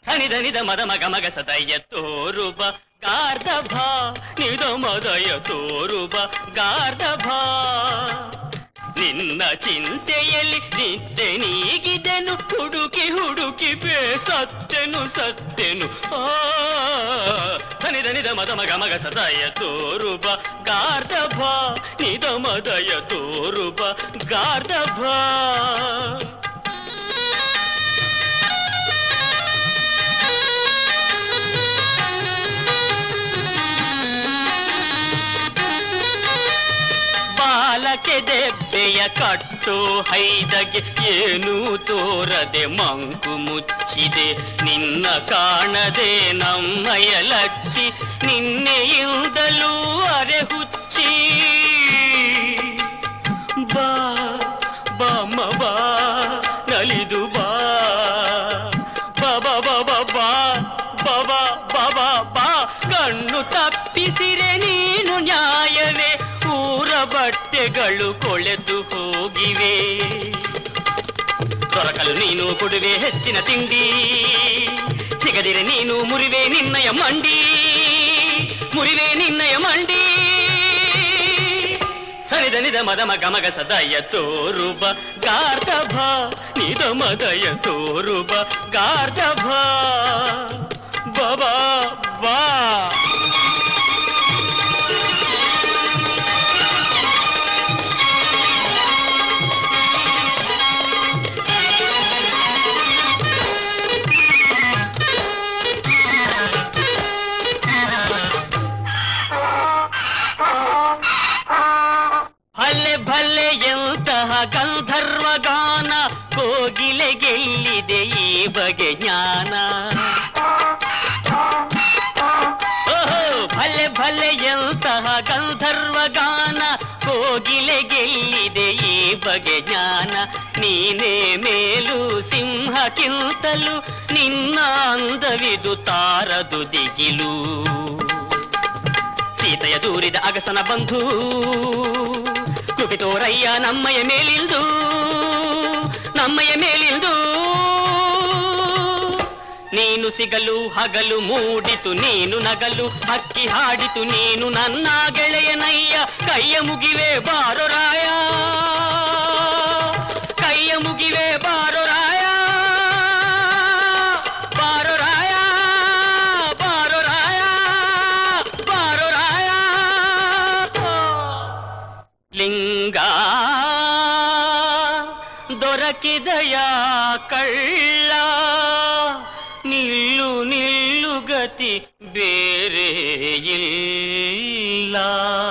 ಧನಿದ ನಿದ ಮದ ಮಗ ಮಗ ಸದಯ ತೋರುಬ ಗಾರ್ಧಭ ನಿದ ಮದಯ ತೋರುಬ ಗಾರ್ಧಭ ನಿನ್ನ ಚಿಂತೆಯಲ್ಲಿ ನಿದ್ದೆ ನೀಗಿದೆನು ಹುಡುಕಿ ಹುಡುಕಿ ಬೇ ಸತ್ತೆನು ಸತ್ತೆನು ಆ ಧನಿದ ನಿದ ಮದ ಮಗ ಮಗ ಸದಯ ತೋರುಬ ಗಾರ್ಧಭ ನಿದ ಮದಯ ತೋರುಬ ಗಾರ್ಧಭ ಬಾಲಕೆ ದೆಬ್ಬೆಯ ಕಟ್ಟು ಹೈದಗೆ ಏನೂ ತೋರದೆ ಮಂಕು ಮುಚ್ಚಿದೆ ನಿನ್ನ ಕಾಣದೆ ನಮ್ಮಯ ಲಚ್ಚಿ ನಿನ್ನೆಯಿಂದಲೂ ಅರೆ ಹುಚ್ಚಿ ಬಾ ಬಾಮ್ಮ ಬಾ ನಲಿದು ಬಾ ಬಾಬಾ ಬಾಬಾ ಬಾ ಬಾಬಾ ಬಾಬಾ ಬಾ ಕಣ್ಣು ತಪ್ಪಿಸಿರೆ ನೀನು ನ್ಯಾಯವೇ ಊರ ಬಟ್ಟೆಗಳು ಕೊಳೆತು ಹೋಗಿವೆ ದೊರಕಲು ನೀನು ಕೊಡುವೆ ಹೆಚ್ಚಿನ ತಿಂಡಿ ಸಿಗದಿರೆ ನೀನು ಮುರಿವೆ ನಿನ್ನಯ ಮಂಡಿ ಮುರಿವೆ ನಿನ್ನಯ ಮಂಡಿ ಸರಿದ ನಿದ ಮದ ಮಗ ಮಗ ಸದಯ ತೋರುಬ ಗಾರ್ಧಭ ನಿದ ಮದಯ ತೋರುಬ ಗಾರ್ಧಭ ಬಾಬಾ ಬಾ ಭಲೆ ಭಲೆ ಎಂತಹ ಗಂಧರ್ವ ಗಾನ ಕೋಗಿಲೆ ಗೆಲ್ಲಿದೆ ಈ ಬಗೆ ಜ್ಞಾನ ಓಹೋ ಭಲೆ ಭಲೆ ಎಂತಹ ಗಂಧರ್ವ ಗಾನ ಕೋಗಿಲೆ ಗೆಲ್ಲಿದೆ ಈ ಬಗೆ ಜ್ಞಾನ ನೀನೇ ಮೇಲು ಸಿಂಹಕ್ಕಿಂತಲೂ ನಿನ್ನ ಅಂದವಿದು ತಾರದು ದಿಗಿಲು ಸೀತೆಯ ದೂರಿದ ಅಗಸನ ಬಂಧು ಕುಪಿತೋರಯ್ಯ ನಮ್ಮಯ ಮೇಲಿಂದು ನಮ್ಮಯ ಮೇಲಿಂದು ನೀನು ಸಿಗಲು ಹಗಲು ಮೂಡಿತು ನೀನು ನಗಲು ಹಕ್ಕಿ ಹಾಡಿತು ನೀನು ನನ್ನ ಗೆಳೆಯನಯ್ಯ ಕೈಯ ಮುಗಿವೆ ಬಾರೋ ರಾಯ ಕೈಯ ಮುಗಿವೆ ಬಾರೋ ರಾಯ ಬಾರೋ ರಾಯ ಬಾರೋ ರಾಯ ಬಾರೋ ರಾಯ ಲಿಂಗ ದೊರಕಿದಯ ಕಳ್ಳ ನಿಲ್ಲು ನಿಲ್ಲು ಗತಿ ಬೇರೆ ಇಲ್ಲ